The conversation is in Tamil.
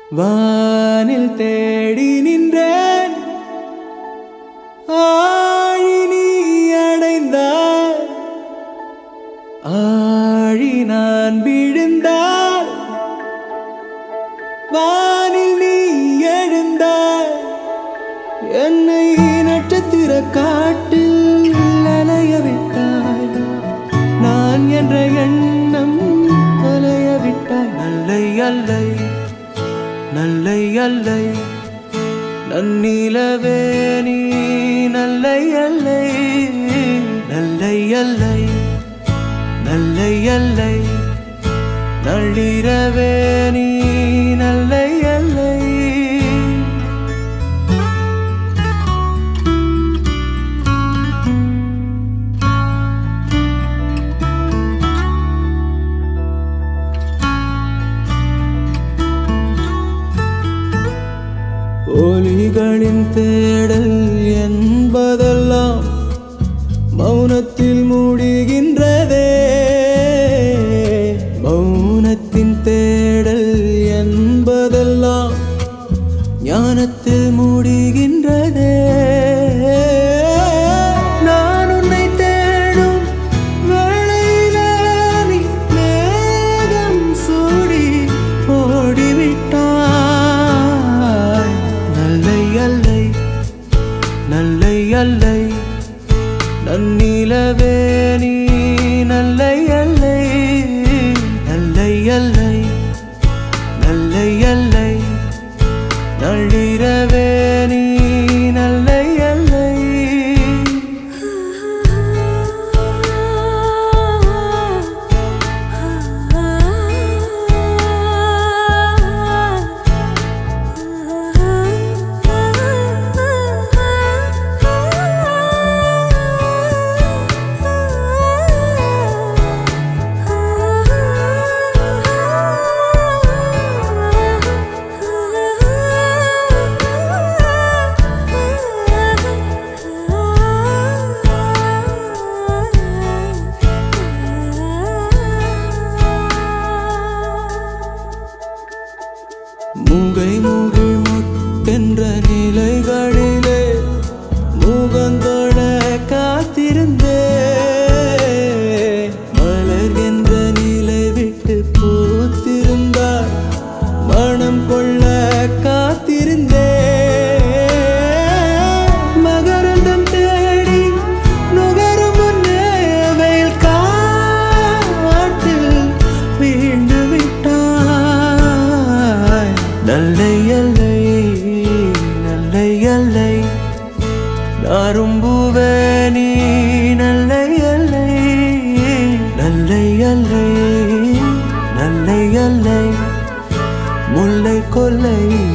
வானில் தேடி நின்றேன் ஆழி நீ அடைந்தாய் ஆழி நான் விழுந்தால் வானில் நீ எழுந்தாய் என்னை நட்சத்திர காட்டில் அலைய விட்டாய் நான் என்ற எண்ணம் தொலைய விட்டாய் நல்லை அல்லை நல்லை அல்லை நன்னிலவே நீ நல்லை அல்லை நல்லை அல்லை நல்லை அல்லை நள்ளிரவே நீ நல்லை அல்லை ஒலிகளின் தேடல் என்பதெல்லாம் மௌனத்தில் மூடுகின்றதே மௌனத்தின் தேடல் என்பதெல்லாம் ஞானத்தில் மூடுகின்றதே நான் உன்னை தேடும் வேளையிலே நீ மேகம் சூடி ஓடிவிட்டாய் நல்லை அல்லை நல்லை அல்லை நன்னிலவே நீ நல்லை அல்லை நல்லை அல்லை நல்லை அல்லை நள்ளிரவே நீ நல்லை அல்லை மூகை மூகி முட்டென்ற நிலைகளிலே முகந்தோட காத்திருந்தே மலர்கின்ற நிலை விட்டு பூத்திருந்தார் மனம் கொள்ள காத்திருந்தே மகரந்தம் தேடி நுகரும் முன்னே வெயில் காட்டில் வீண்டு விட்டாய் நல்லை அல்லை நல்லை அல்லை நாரும்புவே நீ நல்லை அல்லை நல்லை அல்லை நல்லை அல்லை முல்லை கொல்லை